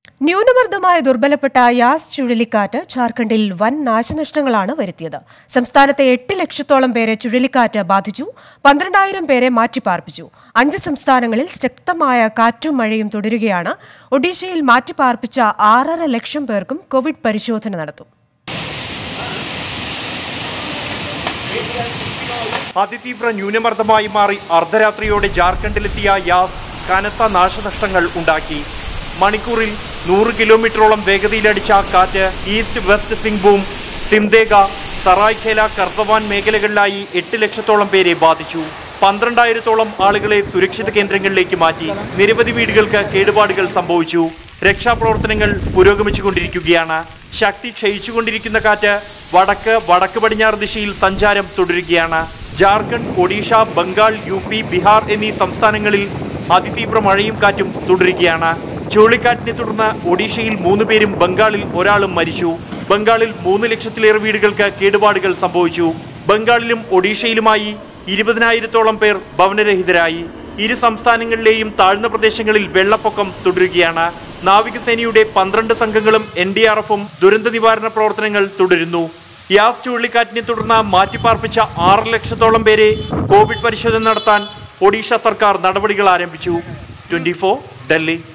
ന്യൂനമർദ്ദമായ ദുർബലപ്പെട്ട യാസ് ചുഴലിക്കാറ്റ് ജാർഖണ്ഡിൽ വൻ നാശനഷ്ടങ്ങളാണ് വരുത്തിയത് സംസ്ഥാനത്തെ എട്ട് ലക്ഷത്തോളം പേരെ ചുഴലിക്കാറ്റ് ബാധിച്ചു പന്ത്രണ്ടായിരം പേരെ മാറ്റിപ്പാർപ്പിച്ചു അഞ്ച് സംസ്ഥാനങ്ങളിൽ ശക്തമായ കാറ്റും മഴയും തുടരുകയാണ് ഒഡീഷയിൽ മാറ്റിപ്പാർപ്പിച്ച ആറര ലക്ഷം പേർക്കും കോവിഡ് പരിശോധന നടത്തും അതിതീവ്ര ന്യൂനമർദ്ദമായി മാറി അർദ്ധരാത്രിയോടെ ജാർഖണ്ഡിലെത്തിയ യാസ് കനത്ത നാശനഷ്ടങ്ങൾ ഉണ്ടാക്കി മണിക്കൂറിൽ നൂറ് കിലോമീറ്ററോളം വേഗതയിലടിച്ച കാറ്റ് ഈസ്റ്റ് വെസ്റ്റ് സിംഗ്ഭൂം സിംദേഗ സറായ്ഖേല കർസവാൻ മേഖലകളിലായി എട്ട് ലക്ഷത്തോളം പേരെ ബാധിച്ചു പന്ത്രണ്ടായിരത്തോളം ആളുകളെ സുരക്ഷിത കേന്ദ്രങ്ങളിലേക്ക് മാറ്റി നിരവധി വീടുകൾക്ക് കേടുപാടുകൾ സംഭവിച്ചു രക്ഷാപ്രവർത്തനങ്ങൾ പുരോഗമിച്ചുകൊണ്ടിരിക്കുകയാണ് ശക്തി ക്ഷയിച്ചുകൊണ്ടിരിക്കുന്ന കാറ്റ് വടക്ക് വടക്ക് പടിഞ്ഞാറ് ദിശയിൽ സഞ്ചാരം തുടരുകയാണ് ജാർഖണ്ഡ് ഒഡീഷ ബംഗാൾ യു പി ബീഹാർ എന്നീ സംസ്ഥാനങ്ങളിൽ അതിതീവ്ര മഴയും കാറ്റും തുടരുകയാണ് ചുഴലിക്കാറ്റിനെ തുടർന്ന് ഒഡീഷയിൽ മൂന്ന് പേരും ബംഗാളിൽ ഒരാളും മരിച്ചു ബംഗാളിൽ മൂന്ന് ലക്ഷത്തിലേറെ വീടുകൾക്ക് കേടുപാടുകൾ സംഭവിച്ചു ബംഗാളിലും ഒഡീഷയിലുമായി ഇരുപതിനായിരത്തോളം പേർ ഭവനരഹിതരായി ഇരു സംസ്ഥാനങ്ങളിലെയും താഴ്ന്ന പ്രദേശങ്ങളിൽ വെള്ളപ്പൊക്കം തുടരുകയാണ് നാവികസേനയുടെ പന്ത്രണ്ട് സംഘങ്ങളും എൻ ഡി ആർ എഫും ദുരന്ത നിവാരണ പ്രവർത്തനങ്ങൾ തുടരുന്നു യാസ് ചുഴലിക്കാറ്റിനെ തുടർന്ന് മാറ്റിപ്പാർപ്പിച്ച ആറ് ലക്ഷത്തോളം പേരെ കോവിഡ് പരിശോധന നടത്താൻ ഒഡീഷ സർക്കാർ നടപടികൾ ആരംഭിച്ചു ട്വന്റി ഡൽഹി